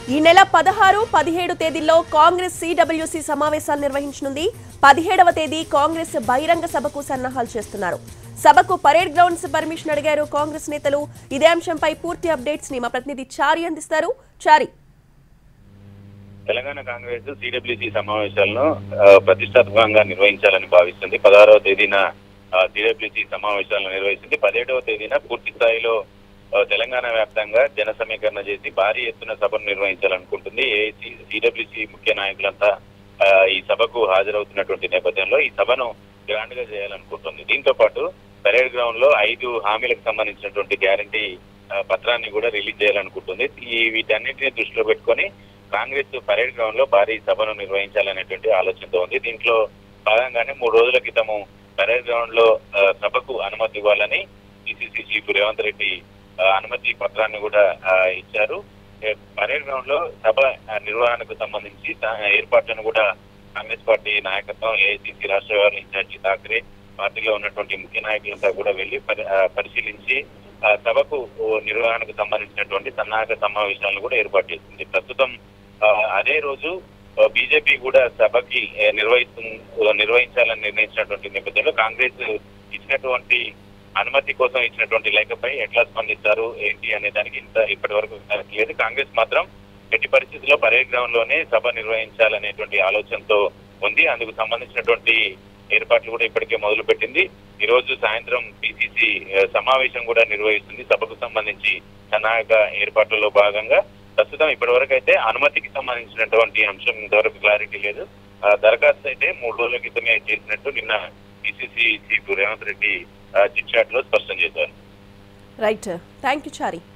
ఈ నెల పదహారు పదిహేడు తేదీల్లో కాంగ్రెస్ సిడబ్ల్యూసి సమావేశాలు నిర్వహించనుంది పదిహేడవ తేదీ కాంగ్రెస్ బహిరంగ సభకు సన్నాహాలు చేస్తున్నారు సభకు పరేడ్ గ్రౌండ్స్ పర్మిషన్ అడిగారు కాంగ్రెస్ నేతలు ఇదే అంశంపై పూర్తి అప్డేట్స్ ని మా ప్రతినిధి చారి అందిస్తారు చారి తెలంగాణ కాంగ్రెస్ సిడబ్ల్యూసి సమావేశాలను ఆ, ప్రతిష్టాత్మకంగా నిర్వహించాలని భావిస్తుంది పదహారవ తేదీన సిడబ్ల్యూసి సమావేశాలను నిర్వహిస్తుంది పదిహేడవ తేదీన పూర్తి స్థాయిలో ఆ, తెలంగాణ వ్యాప్తంగా జన సమీకరణ చేసి భారీ ఎత్తున సభను నిర్వహించాలనుకుంటుంది ఏఐసి సిడబ్ల్యూసి ముఖ్య నాయకులంతా ఆ, ఈ సభకు హాజరవుతున్నటువంటి నేపథ్యంలో ఈ సభను గ్రాండ్ గా చేయాలనుకుంటుంది దీంతో పాటు పరేడ్ గ్రౌండ్ లో ఐదు హామీలకు సంబంధించినటువంటి గ్యారంటీ పత్రాన్ని కూడా రిలీజ్ చేయాలనుకుంటుంది ఈ వీటన్నిటిని దృష్టిలో పెట్టుకొని కాంగ్రెస్ పరేడ్ గ్రౌండ్ లో భారీ సభను నిర్వహించాలనేటువంటి ఆలోచనతో ఉంది దీంట్లో భాగంగానే మూడు రోజుల క్రితము పరేడ్ గ్రౌండ్ లో ఆ, సభకు అనుమతి ఇవ్వాలని పిసిసి చీఫ్ రేవంత్ రెడ్డి ఆ, అనుమతి పత్రాన్ని కూడా ఆ, ఇచ్చారు ఏ, పరేడ్ గ్రౌండ్ లో సభ ఆ, నిర్వహణకు సంబంధించి తా- ఏర్పాట్లను కూడా కాంగ్రెస్ పార్టీ నాయకత్వం ఏఐసిసి రాష్ట్ర వ్యవహారాల ఇన్ఛార్జి ఠాకరే పార్టీలో ఉన్నటువంటి ముఖ్య నాయకులంతా కూడా వెళ్లి పరి- ఆ, పరిశీలించి ఆ, సభకు ఓ నిర్వహణకు సంబంధించినటువంటి సన్నాహక సమావేశాలను కూడా ఏర్పాటు చేసింది ప్రస్తుతం ఆ, అదే రోజు బీజేపీ కూడా సభకి ఏ, నిర్వహిస్తు నిర్వహించాలని నిర్ణయించినటువంటి నేపథ్యంలో కాంగ్రెస్ ఇచ్చినటువంటి అనుమతి కోసం ఇచ్చినటువంటి లేఖపై ఎట్లా స్పందిస్తారు ఏంటి అనే దానికి ఇంత ఇప్పటి వరకు క్లారిటీ లేదు కాంగ్రెస్ మాత్రం ఎట్టి పరిస్థితుల్లో పరేడ్ గ్రౌండ్ లోనే సభ నిర్వహించాలనేటువంటి ఆలోచనతో ఉంది అందుకు సంబంధించినటువంటి ఏర్పాట్లు కూడా ఇప్పటికే మొదలు పెట్టింది ఈ రోజు సాయంత్రం పిసిసి సమావేశం కూడా నిర్వహిస్తుంది సభకు సంబంధించి సన్నాహక ఏర్పాట్లలో భాగంగా ప్రస్తుతం ఇప్పటి వరకు అయితే అనుమతికి సంబంధించినటువంటి అంశం ఇంతవరకు క్లారిటీ లేదు ఆ, దరఖాస్తు అయితే మూడు రోజుల క్రితమే చేసినట్టు నిన్న PCC chief Revanth Reddy chit chat లో స్పష్టం చేశారు రైట్ థ్యాంక్ యూ చారి